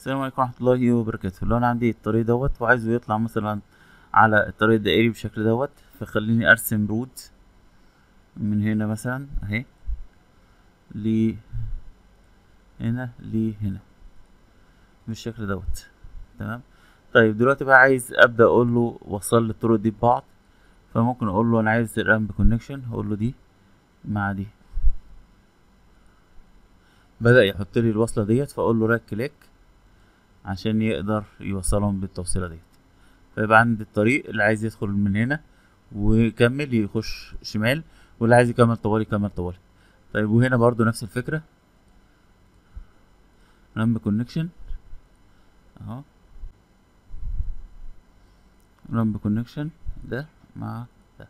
السلام عليكم ورحمة الله وبركاته لو انا عندي الطريق دوت وعايزه يطلع مثلا على الطريق الدائري بالشكل دوت فخليني ارسم روت من هنا مثلا اهي ل هنا لهنا بالشكل دوت تمام طيب دلوقتي بقى عايز ابدا اقول له وصل لي الطرق دي ببعض فممكن اقول له انا عايز رامب كونكشن هقول له دي مع دي بدأ يحط لي الوصلة ديت فاقول له رايت كليك عشان يقدر يوصلهم بالتوصيلة ديت فيبقى عندي الطريق اللي عايز يدخل من هنا ويكمل يخش شمال واللي عايز يكمل طوالي يكمل طوالي طيب وهنا برضو نفس الفكرة رامب كونكشن اهو رامب كونكشن ده مع ده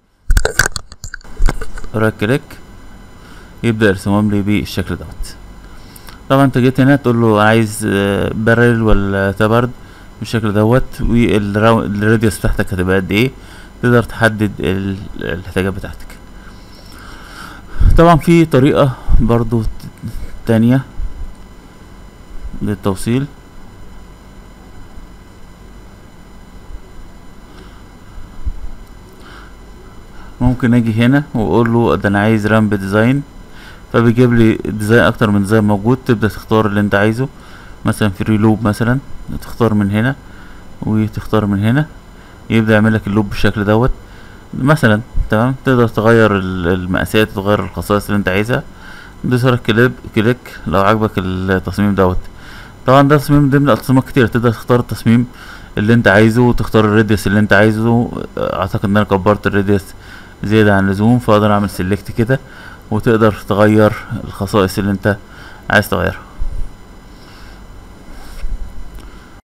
رايت كليك يبدأ يرسمهم لي بالشكل دوت طبعا انت جيت هنا تقول له عايز بارل ولا تبرد بالشكل دوت والراديوس بتاعتك هتبقى قد ايه تقدر تحدد الاحتياجات بتاعتك طبعا في طريقة برضو تانية للتوصيل ممكن اجي هنا واقول له ده انا عايز رامب ديزاين فبيجيب لي ديزاين اكتر من ديزاين موجود تبدا تختار اللي انت عايزه مثلا في ريلوب مثلا تختار من هنا وتختار من هنا يبدا يعمل لك اللوب بالشكل دوت مثلا تمام تقدر تغير المقاسات تغير الخصائص اللي انت عايزها تدوس كليب كليك لو عجبك التصميم دوت طبعا ده تصميم ضمن التصميمات كتير تقدر تختار التصميم اللي انت عايزه وتختار الراديوس اللي انت عايزه اعتقد ان انا كبرت الراديوس زيادة عن اللزوم فاقدر اعمل سيلكت كده وتقدر تغير الخصائص اللي انت عايز تغيرها